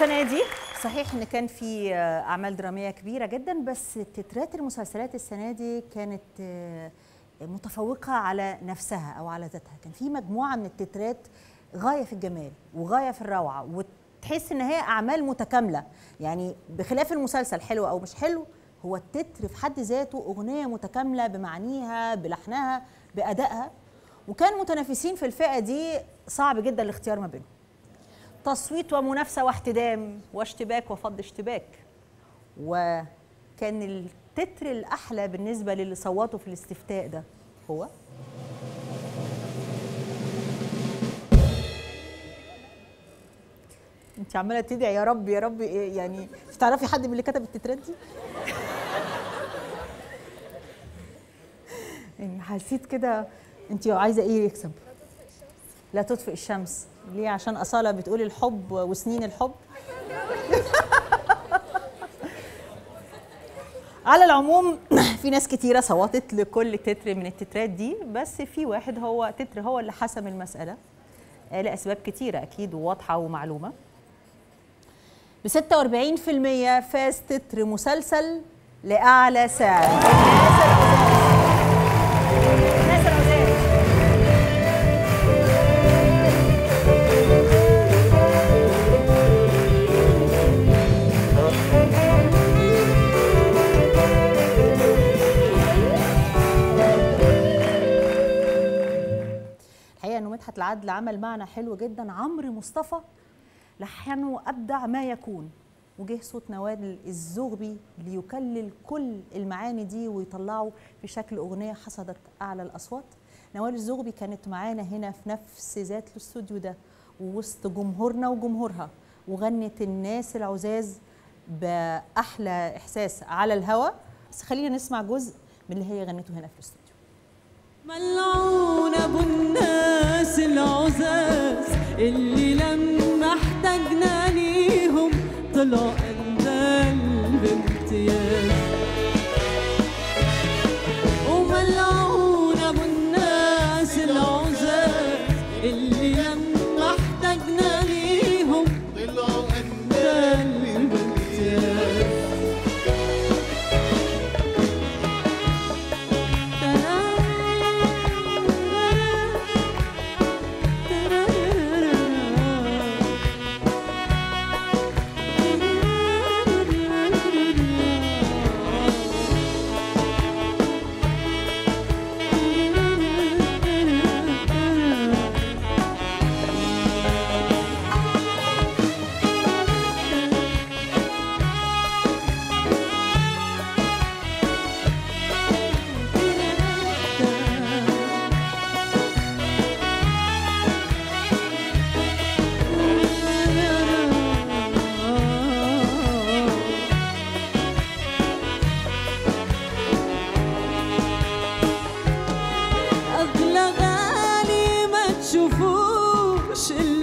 السنه دي صحيح ان كان في آه، اعمال دراميه كبيره جدا بس تترات المسلسلات السنه دي كانت آه، متفوقه على نفسها او على ذاتها كان في مجموعه من التترات غايه في الجمال وغايه في الروعه وتحس ان هي اعمال متكامله يعني بخلاف المسلسل حلو او مش حلو هو التتر في حد ذاته اغنيه متكامله بمعانيها بلحنها بادائها وكان متنافسين في الفئه دي صعب جدا الاختيار ما بينهم تصويت ومنافسه واحتدام واشتباك وفض اشتباك وكان التتر الاحلى بالنسبه للي صوتوا في الاستفتاء ده هو انت عماله تدعي يا رب يا رب إيه يعني مش تعرفي حد من اللي كتب التترات دي يعني حسيت كده انت عايزه ايه يكسب لا تطفئ الشمس ليه عشان أصالة بتقول الحب وسنين الحب على العموم في ناس كتيرة صوتت لكل تتر من التترات دي بس في واحد هو تتر هو اللي حسم المسألة آه، لأسباب كتيرة أكيد وواضحة ومعلومة ب 46% فاز تتر مسلسل لأعلى سعر ناصر عزاز الحقيقه انه مدحت العدل عمل معنى حلو جدا عمرو مصطفى لحنه ابدع ما يكون وجه صوت نوال الزغبي ليكلل كل المعاني دي ويطلعه في شكل اغنيه حصدت اعلى الاصوات نوال الزغبي كانت معانا هنا في نفس ذات الاستوديو ده ووسط جمهورنا وجمهورها وغنت الناس العزاز باحلى احساس على الهوا بس خلينا نسمع جزء من اللي هي غنته هنا في الاستوديو ملعون ابو الناس العزاز اللي لما احتاجنا ليهم طلعوا قلبان بامتياز وملعون ابو الناس العزاز اللي لما احتاجنا ليهم طلعوا قلبان بامتياز أغلى غالي ما تشوفوش